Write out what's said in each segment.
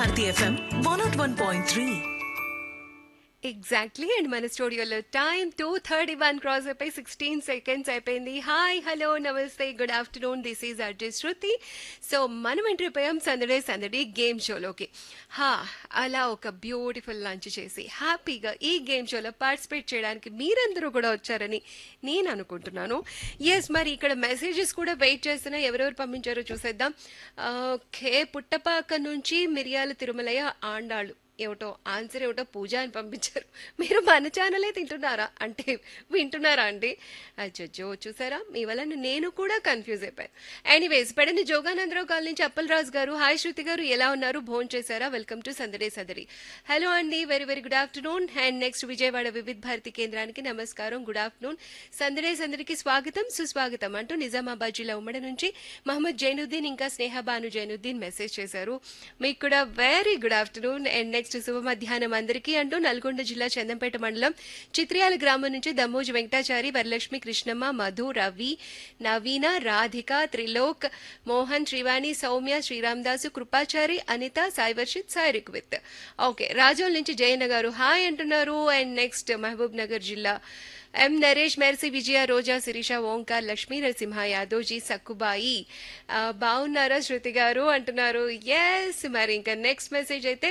Bharati FM one not one point three exactly and మన స్టూడియోలో time two thirty one cross అయిపోయి sixteen seconds అయిపోయింది hi hello namaste good afternoon this is Arjun Shruti so మనం enter అయిపోయాం సందడే సందడి game షోలోకి హా అలా ఒక బ్యూటిఫుల్ లంచ్ చేసి హ్యాపీగా ఈ గేమ్ షోలో పార్టిసిపేట్ చేయడానికి మీరందరూ కూడా వచ్చారని నేను అనుకుంటున్నాను ఎస్ మరి ఇక్కడ మెసేజెస్ కూడా వెయిట్ చేస్తున్నా ఎవరెవరు పంపించారో చూసేద్దాం ఓకే పుట్టపాక నుంచి మిరియాల తిరుమలయ్య ఆండాళ్ళు ఏమిటో ఆన్సర్ ఏమిటో పూజ అని పంపించారు మీరు మన ఛానలే తింటున్నారా అంటే వింటున్నారా అండి అచ్చో చూసారా మీ వలన నేను కూడా కన్ఫ్యూజ్ అయిపోయాను ఎనీవేస్ పెడని జోగానందరావు కాల్ నుంచి అప్పలరాజు గారు హాయ్ శృతి గారు ఎలా ఉన్నారు భోన్ చేశారా వెల్కమ్ టు సందడే సదరి హలో అండి very very good afternoon and next Vijayawada Vividha Bharati కేంద్రానికి నమస్కారం గుడ్ ఆఫ్టర్నూన్ సందడే సందడికి స్వాగతం సుస్వాగతం అంటూ నిజామాబాద్ జిల్లా ఉమ్మడి నుంచి మహమ్మద్ జైనుద్దీన్ ఇంకా స్నేహ భాను జైనుద్దీన్ మెసేజ్ చేశారు మీకు కూడా very good afternoon and next శుభ మధ్యాహ్నం అందరికీ అంటూ నల్గొండ జిల్లా చందంపేట మండలం చిత్రియాల గ్రామం నుంచి దమ్మోజు వెంకటాచారి వరలక్ష్మి కృష్ణమ్మ మధు రవి నవీన రాధిక త్రిలోక్ మోహన్ శ్రీవాణి సౌమ్య శ్రీరామదాసు కృపాచారి అనిత సాయి వర్షిత్ సాయి రిక్విత్ ఓకే రాజోల్ నుంచి జయన్న గారు హాయ్ అంటున్నారు అండ్ నెక్స్ట్ మహబూబ్ నగర్ జిల్లా ఎం నరేష్ మెర్సీ విజయ రోజా శిరీష ఓంకార్ లక్ష్మీ నరసింహ యాదవ్జీ సక్కుబాయి ఆ, బాగున్నారా శృతి గారు అంటున్నారు ఎస్ మరి ఇంకా నెక్స్ట్ మెసేజ్ అయితే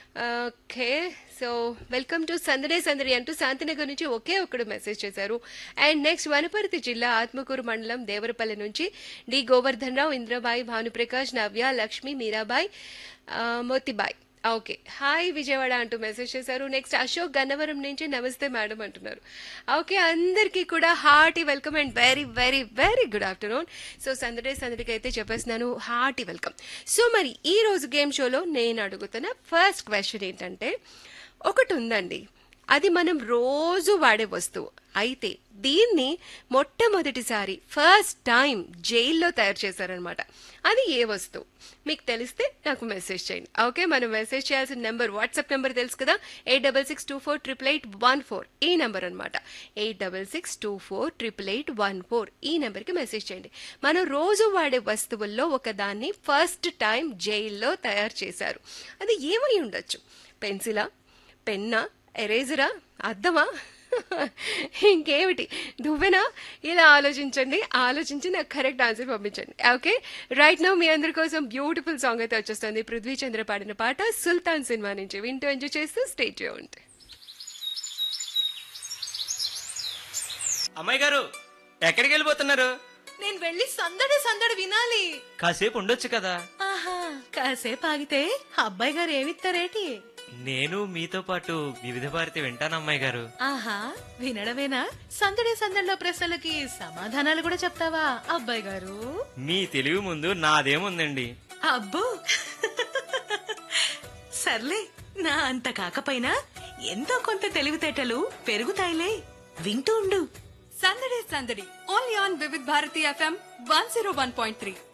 okay so welcome to Sandade Sandadi అంటూ శాంతినగర్ నుంచి ఒకే ఒక్కడు మెసేజ్ చేశారు అండ్ నెక్స్ట్ వనపర్తి జిల్లా ఆత్మకూరు మండలం దేవరపల్లి నుంచి డి గోవర్ధన్ రావు ఇంద్రబాయి భానుప్రకాష్ నవ్య లక్ష్మి మీరాబాయ్ ఆ, మోతిబాయ్ ఓకే హాయ్ విజయవాడ అంటూ మెసేజ్ చేశారు నెక్స్ట్ అశోక్ గన్నవరం నుంచి నమస్తే మేడం అంటున్నారు ఓకే అందరికీ కూడా hearty welcome and very very very good afternoon so Sandade సందడికి అయితే చెప్పేస్తున్నాను హార్టీ వెల్కమ్ సో మరి ఈ రోజు గేమ్ షోలో నేను అడుగుతున్న ఫస్ట్ క్వశ్చన్ ఏంటంటే ఒకటి ఉందండి అది మనం రోజు వాడే వస్తువు అయితే దీన్ని మొట్టమొదటిసారి ఫస్ట్ టైం జైల్లో తయారు చేశారనమాట అది ఏ వస్తువు మీకు తెలిస్తే నాకు మెసేజ్ చేయండి ఓకే మనం మెసేజ్ చేయాల్సిన నెంబర్ వాట్సాప్ నెంబర్ తెలుసు కదా eight double six two four triple eight one four ఈ నెంబర్ అనమాట eight double six two four triple eight one four ఈ నెంబర్కి మెసేజ్ చేయండి మనం రోజు వాడే వస్తువుల్లో ఒకదాన్ని ఫస్ట్ టైం జైల్లో తయారు చేశారు అది ఏమై ఉండొచ్చు పెన్సిలా పెన్నా ఎరేజరా అద్దమా ఇంకేమిటి దువ్వెనా ఇలా ఆలోచించండి ఆలోచించి నాకు కరెక్ట్ ఆన్సర్ పంపించండి ఓకే రైట్ నౌ మీ అందరి కోసం బ్యూటిఫుల్ సాంగ్ అయితే వచ్చేస్తుంది పృథ్వీ చంద్ర పాడిన పాట సుల్తాన్ సినిమా నుంచి వింటూ ఎంజాయ్ చేస్తూ స్టేట్ ఉంటాయి అమ్మాయి గారు ఎక్కడికి వెళ్ళిపోతున్నారు నేను వెళ్ళి సందడి సందడి వినాలి కాసేపు ఉండొచ్చు కదా ఆహా కాసేపు ఆగితే అబ్బాయి గారు ఏమిస్తారేటి నేను మీతో పాటు వివిధ భారతి వింటాను అమ్మాయి గారు ఆహా వినడమేనా సందడి సందడిలో ప్రశ్నలకి సమాధానాలు కూడా చెప్తావా అబ్బాయి గారు మీ తెలివి ముందు నాదేముందండి అబ్బో సర్లే నా అంత కాకపోయినా ఎంతో కొంత తెలివితేటలు పెరుగుతాయిలే వింటూ ఉండు Sandadi Sandadi only on Vividh Bharati FM one zero one point three